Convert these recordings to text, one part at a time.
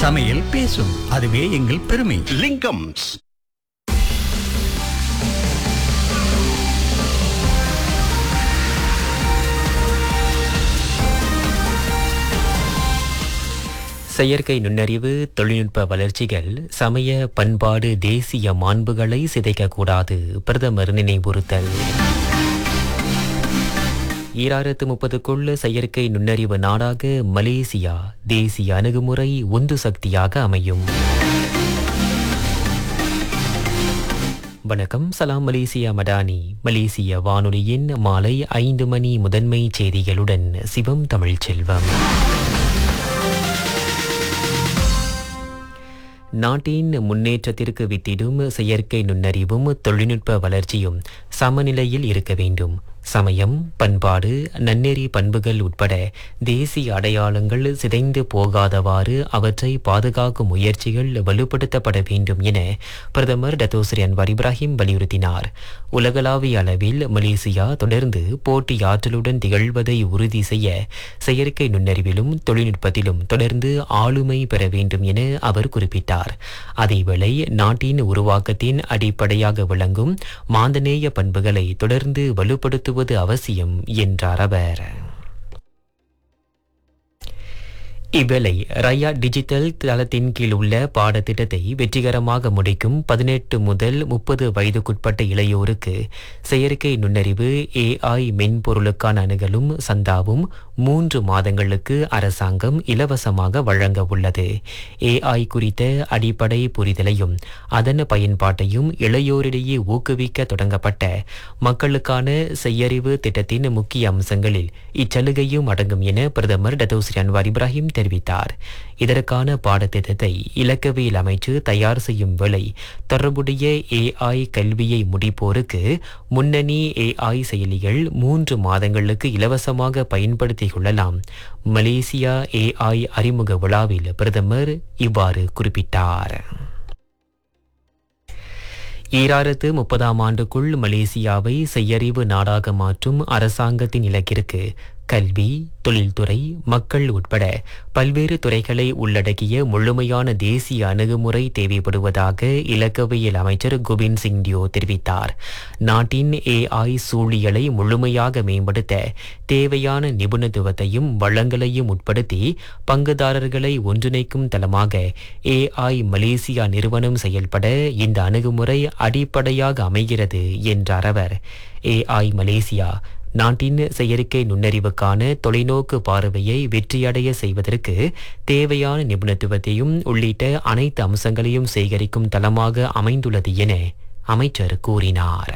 சமையல் பேசும் அதுவே எங்கள் பெருமை லிங்கம்ஸ் செயற்கை நுண்ணறிவு தொழில்நுட்ப வளர்ச்சிகள் சமய பண்பாடு தேசிய மாண்புகளை சிதைக்கக்கூடாது பிரதமர் நினைவுறுத்தல் ஈராயிரத்து முப்பதுக்குள் செயற்கை நுண்ணறிவு நாடாக மலேசியா தேசிய அணுகுமுறை உந்து சக்தியாக அமையும் வணக்கம் சலாம் மலேசியா மடானி மலேசிய வானொலியின் மாலை ஐந்து மணி முதன்மை செய்திகளுடன் சிவம் தமிழ்ச்செல்வம் நாட்டின் முன்னேற்றத்திற்கு வித்திடும் செயற்கை நுண்ணறிவும் தொழில்நுட்ப வளர்ச்சியும் சமநிலையில் இருக்க வேண்டும் சமயம் பண்பாடு நன்னெறி பண்புகள் உட்பட தேசிய அடையாளங்கள் சிதைந்து போகாதவாறு அவற்றை பாதுகாக்கும் முயற்சிகள் வலுப்படுத்தப்பட வேண்டும் என பிரதமர் டத்தோஸ்ரீ அன்வார் இப்ராஹிம் வலியுறுத்தினார் உலகளாவிய அளவில் மலேசியா தொடர்ந்து போட்டி ஆற்றலுடன் திகழ்வதை உறுதி செய்ய செயற்கை நுண்ணறிவிலும் தொழில்நுட்பத்திலும் தொடர்ந்து ஆளுமை பெற வேண்டும் என அவர் குறிப்பிட்டார் அதேவேளை நாட்டின் உருவாக்கத்தின் அடிப்படையாக விளங்கும் மாந்தநேய பண்புகளை தொடர்ந்து வலுப்படுத்துவது அவசியம் என்றார் அவர் இவ்வேளை ரயா டிஜிட்டல் தளத்தின் கீழ் உள்ள பாடத்திட்டத்தை வெற்றிகரமாக முடிக்கும் பதினெட்டு முதல் முப்பது வயதுக்குட்பட்ட இளையோருக்கு செயற்கை நுண்ணறிவு ஏஐ மென்பொருளுக்கான அணுகலும் சந்தாவும் மூன்று மாதங்களுக்கு அரசாங்கம் இலவசமாக வழங்க உள்ளது ஏஐ குறித்த அடிப்படை புரிதலையும் அதன் பயன்பாட்டையும் இளையோரிடையே ஊக்குவிக்க தொடங்கப்பட்ட மக்களுக்கான செய்யறிவு திட்டத்தின் முக்கிய அம்சங்களில் இச்சலுகையும் அடங்கும் என பிரதமர் டத்தோஸ்ரீ அன்வார் இப்ராஹிம் தெரிவித்தார் இதற்கான பாடத்திட்டத்தை இலக்கவியல் அமைச்சு தயார் செய்யும் வேளை தொடர்புடைய ஏஐ கல்வியை முடிப்போருக்கு முன்னணி ஏஐ செயலிகள் மூன்று மாதங்களுக்கு இலவசமாக பயன்படுத்திக் கொள்ளலாம் மலேசியா ஏஐ அறிமுக விழாவில் பிரதமர் இவ்வாறு குறிப்பிட்டார் ஈராயிரத்து முப்பதாம் ஆண்டுக்குள் மலேசியாவை செய்யறிவு நாடாக மாற்றும் அரசாங்கத்தின் இலக்கிற்கு கல்வி தொழில்துறை மக்கள் உட்பட பல்வேறு துறைகளை உள்ளடக்கிய முழுமையான தேசிய அணுகுமுறை தேவைப்படுவதாக இலக்கவியல் அமைச்சர் கோபிந்த் சிங் டியோ தெரிவித்தார் நாட்டின் ஏஐ சூழியலை முழுமையாக மேம்படுத்த தேவையான நிபுணத்துவத்தையும் வளங்களையும் உட்படுத்தி பங்குதாரர்களை ஒன்றிணைக்கும் தளமாக ஏஐ மலேசியா நிறுவனம் செயல்பட இந்த அணுகுமுறை அடிப்படையாக அமைகிறது என்றார் அவர் ஏஐ மலேசியா நாட்டின் செயற்கை நுண்ணறிவுக்கான தொலைநோக்கு பார்வையை வெற்றியடைய செய்வதற்கு தேவையான நிபுணத்துவத்தையும் உள்ளிட்ட அனைத்து அம்சங்களையும் சேகரிக்கும் தளமாக அமைந்துள்ளது என அமைச்சர் கூறினார்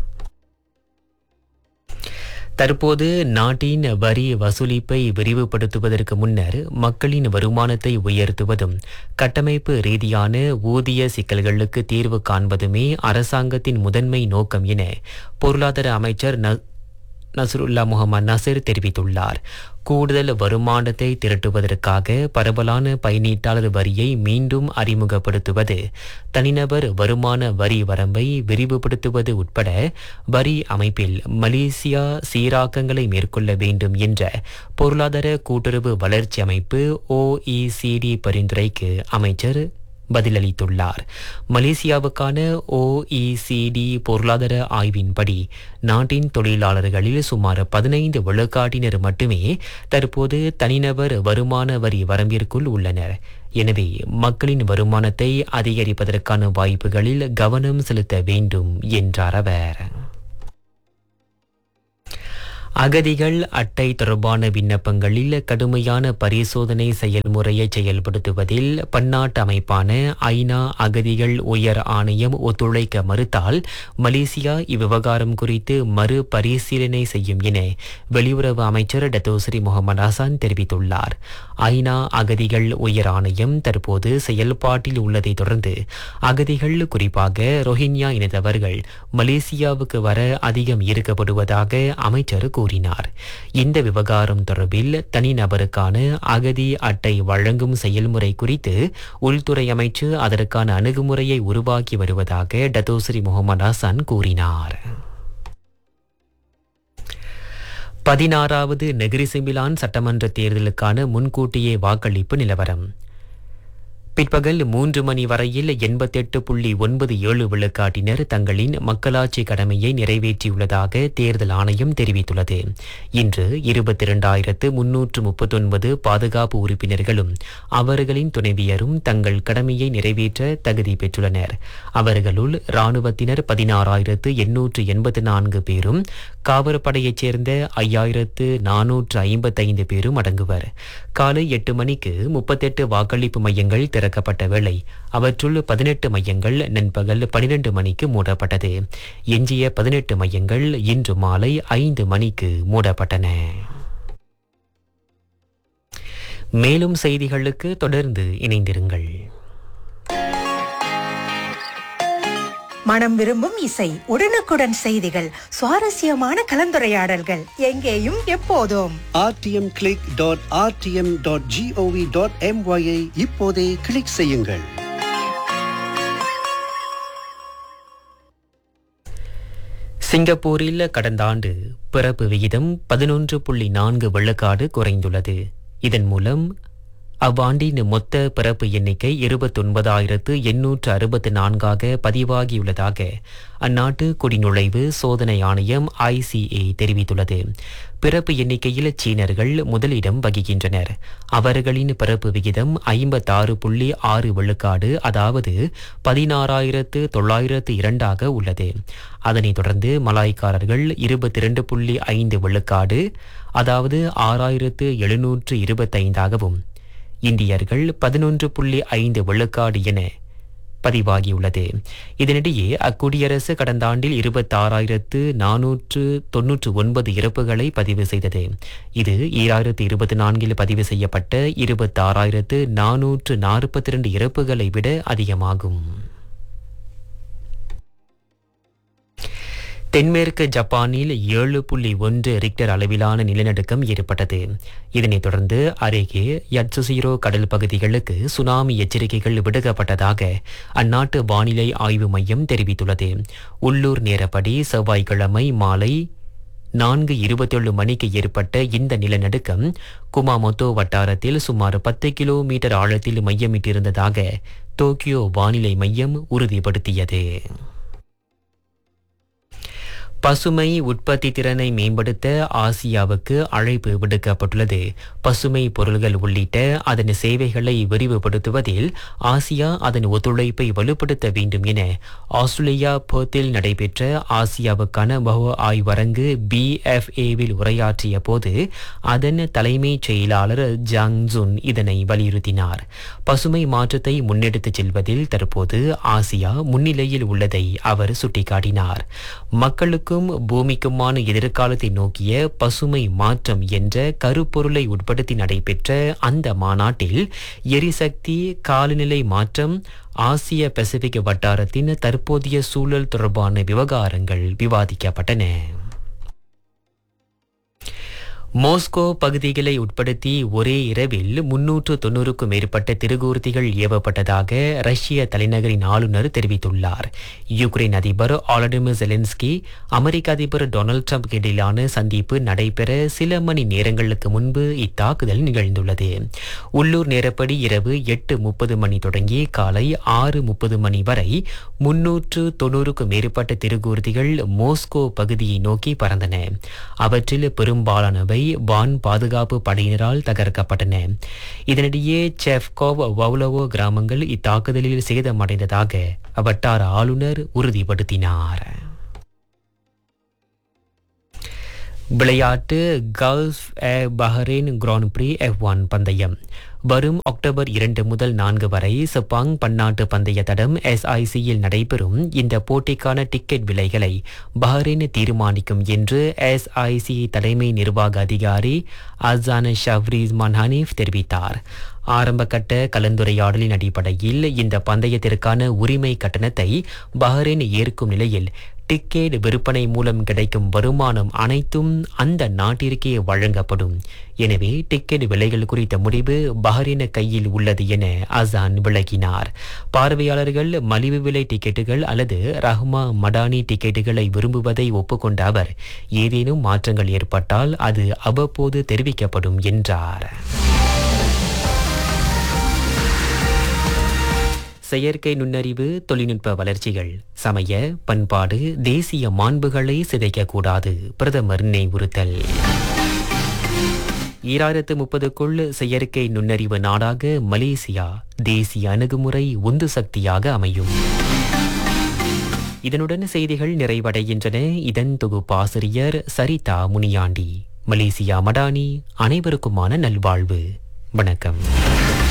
தற்போது நாட்டின் வரி வசூலிப்பை விரிவுபடுத்துவதற்கு முன்னர் மக்களின் வருமானத்தை உயர்த்துவதும் கட்டமைப்பு ரீதியான ஊதிய சிக்கல்களுக்கு தீர்வு காண்பதுமே அரசாங்கத்தின் முதன்மை நோக்கம் என பொருளாதார அமைச்சர் ந நசருல்லா முகமது நசீர் தெரிவித்துள்ளார் கூடுதல் வருமானத்தை திரட்டுவதற்காக பரவலான பயனீட்டாளர் வரியை மீண்டும் அறிமுகப்படுத்துவது தனிநபர் வருமான வரி வரம்பை விரிவுபடுத்துவது உட்பட வரி அமைப்பில் மலேசியா சீராக்கங்களை மேற்கொள்ள வேண்டும் என்ற பொருளாதார கூட்டுறவு வளர்ச்சி அமைப்பு ஓஇசிடி பரிந்துரைக்கு அமைச்சர் பதிலளித்துள்ளார் மலேசியாவுக்கான ஓஇசிடி பொருளாதார ஆய்வின்படி நாட்டின் தொழிலாளர்களில் சுமார் பதினைந்து விழுக்காட்டினர் மட்டுமே தற்போது தனிநபர் வருமான வரி வரம்பிற்குள் உள்ளனர் எனவே மக்களின் வருமானத்தை அதிகரிப்பதற்கான வாய்ப்புகளில் கவனம் செலுத்த வேண்டும் என்றார் அவர் அகதிகள் அட்டை தொடர்பான விண்ணப்பங்களில் கடுமையான பரிசோதனை செயல்முறையை செயல்படுத்துவதில் பன்னாட்டு அமைப்பான ஐநா அகதிகள் உயர் ஆணையம் ஒத்துழைக்க மறுத்தால் மலேசியா இவ்விவகாரம் குறித்து மறு பரிசீலனை செய்யும் என வெளியுறவு அமைச்சர் டத்தோஸ்ரீ முகமது ஹசான் தெரிவித்துள்ளார் ஐநா அகதிகள் உயர் ஆணையம் தற்போது செயல்பாட்டில் உள்ளதை தொடர்ந்து அகதிகள் குறிப்பாக ரோஹிங்யா இனத்தவர்கள் மலேசியாவுக்கு வர அதிகம் ஈர்க்கப்படுவதாக அமைச்சர் கூறினார் இந்த விவகாரம் தொடர்பில் தனிநபருக்கான அகதி அட்டை வழங்கும் செயல்முறை குறித்து உள்துறை அமைச்சு அதற்கான அணுகுமுறையை உருவாக்கி வருவதாக டத்தோஸ்ரீ முகமது ஹசான் கூறினார் பதினாறாவது நெகிரி சிமிலான் சட்டமன்ற தேர்தலுக்கான முன்கூட்டியே வாக்களிப்பு நிலவரம் பிற்பகல் மூன்று மணி வரையில் எண்பத்தெட்டு புள்ளி ஒன்பது ஏழு விழுக்காட்டினர் தங்களின் மக்களாட்சி கடமையை நிறைவேற்றியுள்ளதாக தேர்தல் ஆணையம் தெரிவித்துள்ளது இன்று இருபத்தி இரண்டாயிரத்து முன்னூற்று முப்பத்தொன்பது பாதுகாப்பு உறுப்பினர்களும் அவர்களின் துணைவியரும் தங்கள் கடமையை நிறைவேற்ற தகுதி பெற்றுள்ளனர் அவர்களுள் இராணுவத்தினர் பதினாறாயிரத்து எண்ணூற்று எண்பத்து நான்கு பேரும் காவற்படையைச் சேர்ந்த ஐயாயிரத்து நானூற்று ஐம்பத்தைந்து பேரும் அடங்குவர் காலை எட்டு மணிக்கு முப்பத்தெட்டு வாக்களிப்பு மையங்கள் திறக்கப்பட்ட வேளை அவற்றுள் பதினெட்டு மையங்கள் நண்பகல் பனிரெண்டு மணிக்கு மூடப்பட்டது எஞ்சிய பதினெட்டு மையங்கள் இன்று மாலை ஐந்து மணிக்கு மூடப்பட்டன மேலும் செய்திகளுக்கு தொடர்ந்து இணைந்திருங்கள் மனம் விரும்பும் இசை உடனுக்குடன் செய்திகள் சுவாரஸ்யமான கலந்துரையாடல்கள் எங்கேயும் எப்போதும் rtmclick.rtm.gov.my ஐ இப்போதே கிளிக் செய்யுங்கள் சிங்கப்பூரில் கடந்த ஆண்டு பிறப்பு விகிதம் பதினொன்று புள்ளி நான்கு வெள்ளக்காடு குறைந்துள்ளது இதன் மூலம் அவ்வாண்டின் மொத்த பிறப்பு எண்ணிக்கை இருபத்தொன்பதாயிரத்து எண்ணூற்று அறுபத்து நான்காக பதிவாகியுள்ளதாக அந்நாட்டு குடிநுழைவு சோதனை ஆணையம் ஐசிஏ தெரிவித்துள்ளது பிறப்பு எண்ணிக்கையில் சீனர்கள் முதலிடம் வகிக்கின்றனர் அவர்களின் பிறப்பு விகிதம் ஐம்பத்தாறு புள்ளி ஆறு விழுக்காடு அதாவது பதினாறாயிரத்து தொள்ளாயிரத்து இரண்டாக உள்ளது அதனைத் தொடர்ந்து மலாய்க்காரர்கள் இருபத்தி இரண்டு புள்ளி ஐந்து விழுக்காடு அதாவது ஆறாயிரத்து எழுநூற்று இருபத்தைந்தாகவும் இந்தியர்கள் பதினொன்று புள்ளி ஐந்து விழுக்காடு என பதிவாகியுள்ளது இதனிடையே அக்குடியரசு கடந்த ஆண்டில் இருபத்தாறாயிரத்து நானூற்று தொன்னூற்று ஒன்பது இறப்புகளை பதிவு செய்தது இது ஈராயிரத்து இருபத்தி நான்கில் பதிவு செய்யப்பட்ட இருபத்தாறாயிரத்து நானூற்று நாற்பத்தி இரண்டு இறப்புகளை விட அதிகமாகும் தென்மேற்கு ஜப்பானில் ஏழு புள்ளி ஒன்று ரிக்டர் அளவிலான நிலநடுக்கம் ஏற்பட்டது இதனைத் தொடர்ந்து அருகே யட்சுசிரோ கடல் பகுதிகளுக்கு சுனாமி எச்சரிக்கைகள் விடுக்கப்பட்டதாக அந்நாட்டு வானிலை ஆய்வு மையம் தெரிவித்துள்ளது உள்ளூர் நேரப்படி செவ்வாய்க்கிழமை மாலை நான்கு இருபத்தேழு மணிக்கு ஏற்பட்ட இந்த நிலநடுக்கம் குமாமோட்டோ வட்டாரத்தில் சுமார் பத்து கிலோமீட்டர் ஆழத்தில் மையமிட்டிருந்ததாக டோக்கியோ வானிலை மையம் உறுதிப்படுத்தியது பசுமை உற்பத்தி திறனை மேம்படுத்த ஆசியாவுக்கு அழைப்பு விடுக்கப்பட்டுள்ளது பசுமை பொருள்கள் உள்ளிட்ட அதன் சேவைகளை விரிவுபடுத்துவதில் ஆசியா அதன் ஒத்துழைப்பை வலுப்படுத்த வேண்டும் என ஆஸ்திரேலியா பெர்த்தில் நடைபெற்ற ஆசியாவுக்கான பஹு ஆய்வரங்கு பிஎஃப்ஏவில் உரையாற்றிய போது அதன் தலைமைச் செயலாளர் ஜாங் ஜுன் இதனை வலியுறுத்தினார் பசுமை மாற்றத்தை முன்னெடுத்துச் செல்வதில் தற்போது ஆசியா முன்னிலையில் உள்ளதை அவர் சுட்டிக்காட்டினார் மக்களுக்கும் பூமிக்குமான எதிர்காலத்தை நோக்கிய பசுமை மாற்றம் என்ற கருப்பொருளை உட்படுத்தி நடைபெற்ற அந்த மாநாட்டில் எரிசக்தி காலநிலை மாற்றம் ஆசிய பசிபிக் வட்டாரத்தின் தற்போதைய சூழல் தொடர்பான விவகாரங்கள் விவாதிக்கப்பட்டன மோஸ்கோ பகுதிகளை உட்படுத்தி ஒரே இரவில் முன்னூற்று தொன்னூறுக்கும் மேற்பட்ட திருகூர்த்திகள் ஏவப்பட்டதாக ரஷ்ய தலைநகரின் ஆளுநர் தெரிவித்துள்ளார் யுக்ரைன் அதிபர் ஆலடிமிர் ஜெலன்ஸ்கி அமெரிக்க அதிபர் டொனால்ட் ட்ரம்ப் இடையிலான சந்திப்பு நடைபெற சில மணி நேரங்களுக்கு முன்பு இத்தாக்குதல் நிகழ்ந்துள்ளது உள்ளூர் நேரப்படி இரவு எட்டு முப்பது மணி தொடங்கி காலை ஆறு முப்பது மணி வரை முன்னூற்று தொன்னூறுக்கும் மேற்பட்ட திருகூர்த்திகள் மோஸ்கோ பகுதியை நோக்கி பறந்தன அவற்றில் பெரும்பாலானவை வான் பாதுகாப்பு படையினரால் தகர்க்கப்பட்டன இதனிடையே செஃப்கோவ் வவுலவோ கிராமங்கள் இத்தாக்குதலில் சேதமடைந்ததாக அவ்வட்டார ஆளுநர் உறுதிப்படுத்தினார் விளையாட்டு Gulf air Bahrain grand prix F one பந்தயம் வரும் அக்டோபர் இரண்டு முதல் நான்கு வரை செப்பாங் பன்னாட்டு பந்தய தடம் எஸ்ஐசியில் நடைபெறும் இந்த போட்டிக்கான டிக்கெட் விலைகளை பஹ்ரைன் தீர்மானிக்கும் என்று எஸ்ஐசி தலைமை நிர்வாக அதிகாரி அசான் ஷவ்ரீஸ் மன்ஹனீஃப் தெரிவித்தார் ஆரம்பகட்ட கலந்துரையாடலின் அடிப்படையில் இந்த பந்தயத்திற்கான உரிமை கட்டணத்தை பஹ்ரைன் ஏற்கும் நிலையில் டிக்கெட் விற்பனை மூலம் கிடைக்கும் வருமானம் அனைத்தும் அந்த நாட்டிற்கே வழங்கப்படும் எனவே டிக்கெட் விலைகள் குறித்த முடிவு பஹ்ரைன கையில் உள்ளது என அசான் விளக்கினார் பார்வையாளர்கள் மலிவு விலை டிக்கெட்டுகள் அல்லது ரஹ்மா மடானி டிக்கெட்டுகளை விரும்புவதை ஒப்புக்கொண்ட அவர் ஏதேனும் மாற்றங்கள் ஏற்பட்டால் அது அவ்வப்போது தெரிவிக்கப்படும் என்றார் செயற்கை நுண்ணறிவு தொழில்நுட்ப வளர்ச்சிகள் சமய பண்பாடு தேசிய மாண்புகளை சிதைக்கக்கூடாது பிரதமர் நினைவுறுத்தல் ஈராயிரத்து முப்பதுக்குள் செயற்கை நுண்ணறிவு நாடாக மலேசியா தேசிய அணுகுமுறை உந்து சக்தியாக அமையும் இதனுடன் செய்திகள் நிறைவடைகின்றன இதன் தொகுப்பாசிரியர் சரிதா முனியாண்டி மலேசியா மடானி அனைவருக்குமான நல்வாழ்வு வணக்கம்